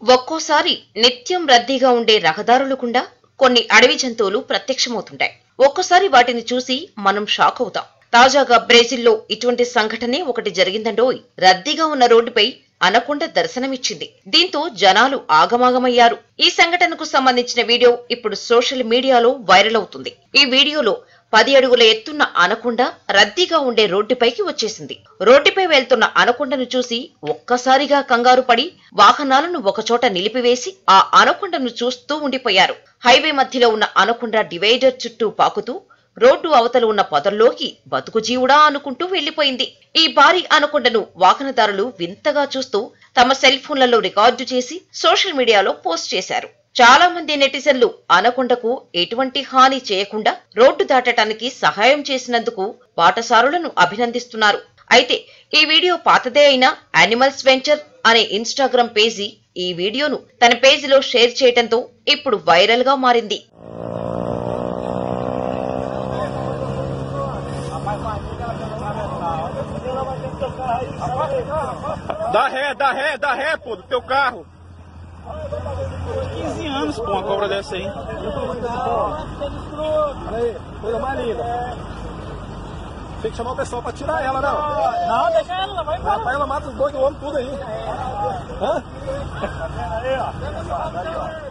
ఒక్కోసారి నిత్యం రద్దీగా ఉండే రహదారులు గుండా కొన్ని అడవి జంతువులు ప్రత్యక్షమవుతుంటాయి ఒక్కోసారి వాటిని చూసి మనం షాక్ అవుతాం తాజాగా బ్రెజిల్లో ఇటువంటి సంఘటనే ఒకటి జరిగిందండోయ్ రద్దీగా ఉన్న రోడ్డుపై అనకొండ దర్శనమిచ్చింది దీంతో జనాలు ఆగమాగమయ్యారు ఈ సంఘటనకు సంబంధించిన వీడియో ఇప్పుడు సోషల్ మీడియాలో వైరల్ అవుతుంది ఈ వీడియోలో పది అడుగుల ఎత్తున్న అనకొండ రద్దీగా ఉండే రోడ్డుపైకి వచ్చేసింది రోడ్డుపై వెళ్తున్న అనకొండను చూసి ఒక్కసారిగా కంగారు పడి వాహనాలను ఒకచోట నిలిపివేసి ఆ అనకొండను చూస్తూ ఉండిపోయారు హైవే మధ్యలో ఉన్న అనకొండ డివైడర్ చుట్టూ పాకుతూ రోడ్డు అవతల ఉన్న పొదల్లోకి బతుకు జీవుడా అనుకుంటూ వెళ్లిపోయింది ఈ భారీ అనకొండను వాహనదారులు వింతగా చూస్తూ తమ సెల్ ఫోన్లలో రికార్డు చేసి సోషల్ మీడియాలో పోస్ట్ చేశారు చాలా మంది నెటిజన్లు అనకొండకు ఎటువంటి హాని చేయకుండా రోడ్డు దాటటానికి సహాయం చేసినందుకు బాటసారులను అభినందిస్తున్నారు అయితే ఈ వీడియో పాతదే అయినా యానిమల్స్ వెంచర్ అనే ఇన్స్టాగ్రామ్ పేజీ ఈ వీడియోను తన పేజీలో షేర్ చేయడంతో ఇప్పుడు వైరల్ గా మారింది Dá ré, dá ré, dá ré, pô, do teu carro. 15 anos, pô, uma cobra dessa aí. Aí, coisa mais linda. Tem que chamar o pessoal pra tirar ela, não. Não, deixa ela, ela vai embora. Rapaz, ela mata os dois do homem tudo aí. Hã? Aí, ó.